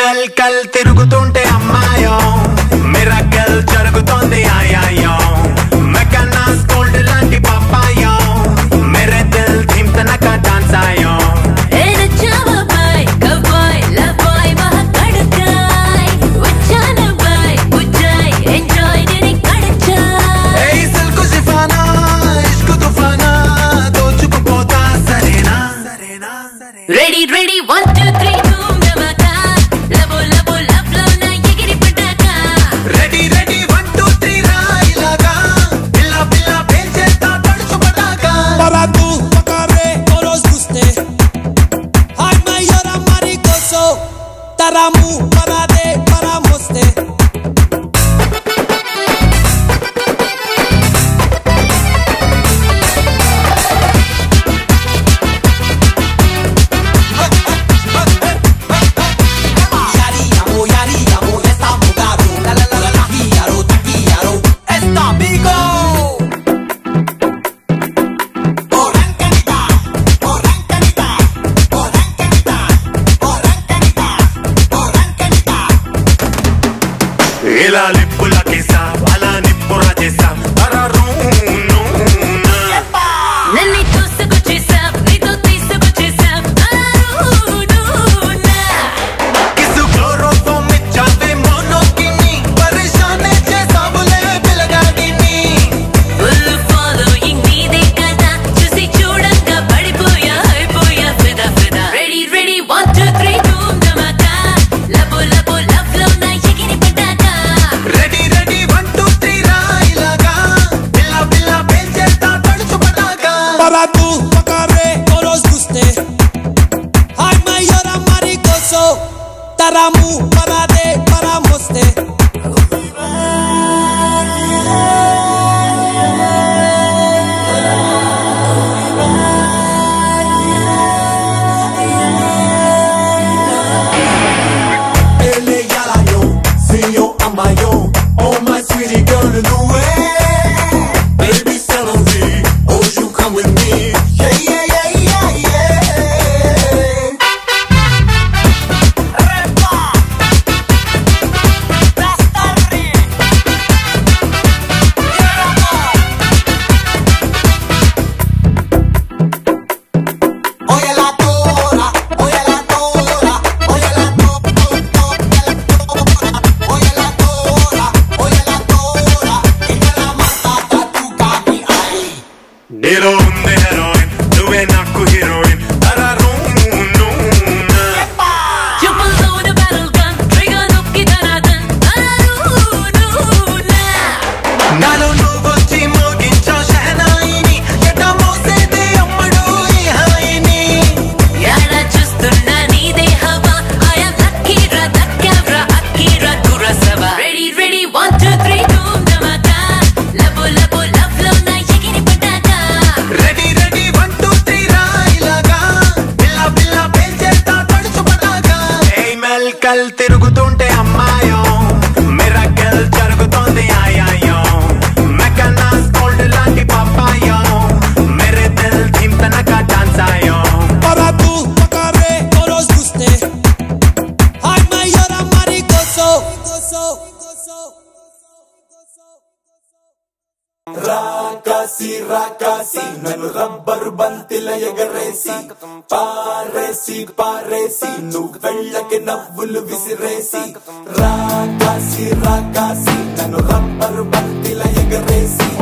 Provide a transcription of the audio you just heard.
మెల్కల్ తిరుగుతుంటే అమ్మాయో మిరకల్ జరుగుతోంది ఆయాయో మెకన్నా స్కూల్డ్ లాంటి పప్పాయో మెరే దిల్ థీమ్ తనక డాన్స్ ఆయో ఏయ్ సిల్కు సిఫానా ఇష్కు తుఫానా దోచుకుపోతా సరేనా సరేనా ready ready one two three ధూమ్ ధమాకా లబో లబో లవ్ లో నా ఎగిరి పడ్డాక ready ready one two three రా ఇలాగా పిల్ల పిల్ల పేల్చేస్తా తడుచుపడాకా Para tú, tocaré, todos guste. Ay, mayor maricoso. Taramu, para de, para moste. Yaríamos, yaríamos, estamos gato. La la la la la, guiaro, taquillaro. Está amigo. ఇలా లిప్పులకేసా అలా నిప్పుర చేసా నన్ను తోసుకొచ్చేసావ్ నీతో తీసుకొచ్చేసావ్ కిసు క్లోరోఫామ్ ఇచ్చావే మోనోకిని పరిశానే చేసావులే పిల్లగాడిని ఫుల్ ఫాలోయింగ్ నీదే కదా చూసి చూడంగా పడిపోయా అయిపోయా ఫిదా ఫిదా ready ready one two three ధూమ్ ధమాకా లబో లబో లవ్ లో నా ఎగిరి పడ్డాక ready ready one two three రా ఇలాగా పిల్ల పిల్ల పేల్చేస్తా తడుచుపడాకా Para tú, tocaré, todos guste. Ay, mayor maricoso. Taramu, para de, para moste. Ele yala yo, see yo ama yo, oh my sweetie girl in the way. Baby celery, oh you come with me, yeah yeah yeah yeah yeah. Oye la tora, oye la tora, oye la tora, oye la tora, oye la tora, y que la mata tu cami ahí. నీలో ఉంది heroine నువ్వే నాకు heroine చూపుల్లోన barrel gun trigger నొక్కి ధనాదన్ నాలో నువ్వొచ్చి మోగించా షహనాయిని ఎట మోసేదే అమ్మడు ఈ హాయిని యాడా చూస్తున్నా నీదే హవా ఐఎమ్ లక్కీ రా దక్కావ్రా అక్కీరా దురసవా ready ready one two three ధూమ్ ధమాకా లబో లబో లవ్ లో నా ఎగిరి పడ్డాక ready ready one two three రా ఇలాగా పిల్ల పిల్ల పేల్చేస్తా తడుచుపడాగా ఏ మెల్కల్ తిరుగుతుంటే అమ్మాయో మిరకల్ జరుగుతోంది ఆయాయో మెకన్నా స్కూల్డ్ లాంటి పప్పాయో మెరే దిల్ థీమ్ తనక డాన్స్ ఆయో Para tú, tocaré, todos guste. Ay, mayor maricoso. రాకాసి రాకాసి నన్ను రబ్బరు బంతిల ఎగరేసి పారేసి పారేసి నువ్వు వెళ్ళకి నవ్వులు విసిరేసి రాకాసి రాకాసి నన్ను రబ్బరు బంతిల ఎగరేసి